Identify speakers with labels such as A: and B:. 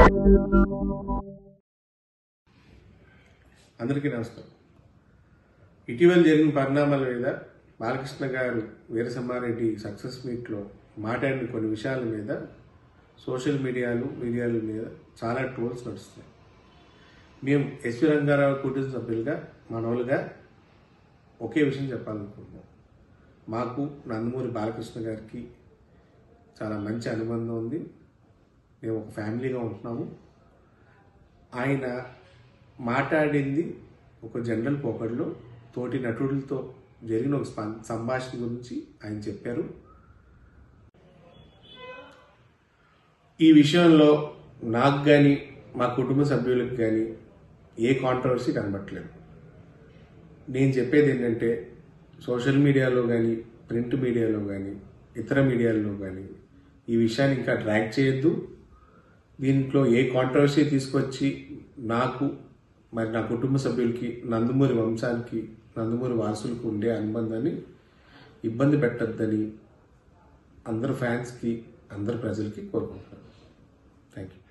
A: అందరికీ నమస్కారం ఇటీవల జరిగిన పరిణామాల మీద బాలకృష్ణ గారు వీరసింహారెడ్డి సక్సెస్ మీట్లో మాట్లాడిన కొన్ని విషయాల మీద సోషల్ మీడియాలు మీడియాల మీద చాలా ట్రోల్స్ నడుస్తున్నాయి మేము ఎస్వి రంగారావు కుటుంబ సభ్యులుగా మనవులుగా ఒకే విషయం చెప్పాలనుకుంటున్నాం మాకు నందమూరి బాలకృష్ణ గారికి చాలా మంచి అనుబంధం ఉంది మేము ఒక ఫ్యామిలీగా ఉంటున్నాము ఆయన మాట్లాడింది ఒక జనరల్ పోకడలో తోటి నటులతో జరిగిన ఒక స్పం- సంభాషణ గురించి ఆయన చెప్పారు ఈ విషయంలో నాకు కానీ మా కుటుంబ సభ్యులకు కానీ ఏ కాంట్రవర్సీ కనబట్టలేదు నేను చెప్పేది ఏంటంటే సోషల్ మీడియాలో కానీ ప్రింట్ మీడియాలో కానీ ఇతర మీడియాలో కానీ ఈ విషయాన్ని ఇంకా డ్రాగ్ చేయొద్దు దీంట్లో ఏ కాంట్రవర్సీ తీసుకొచ్చి నాకు మరి నా కుటుంబ సభ్యులకి నందమూరి వంశానికి నందమూరి వారసులకు ఉండే అనుబంధాన్ని ఇబ్బంది పెట్టద్దని అందరు ఫ్యాన్స్కి అందరు ప్రజలకి కోరుకుంటున్నాను థ్యాంక్ యూ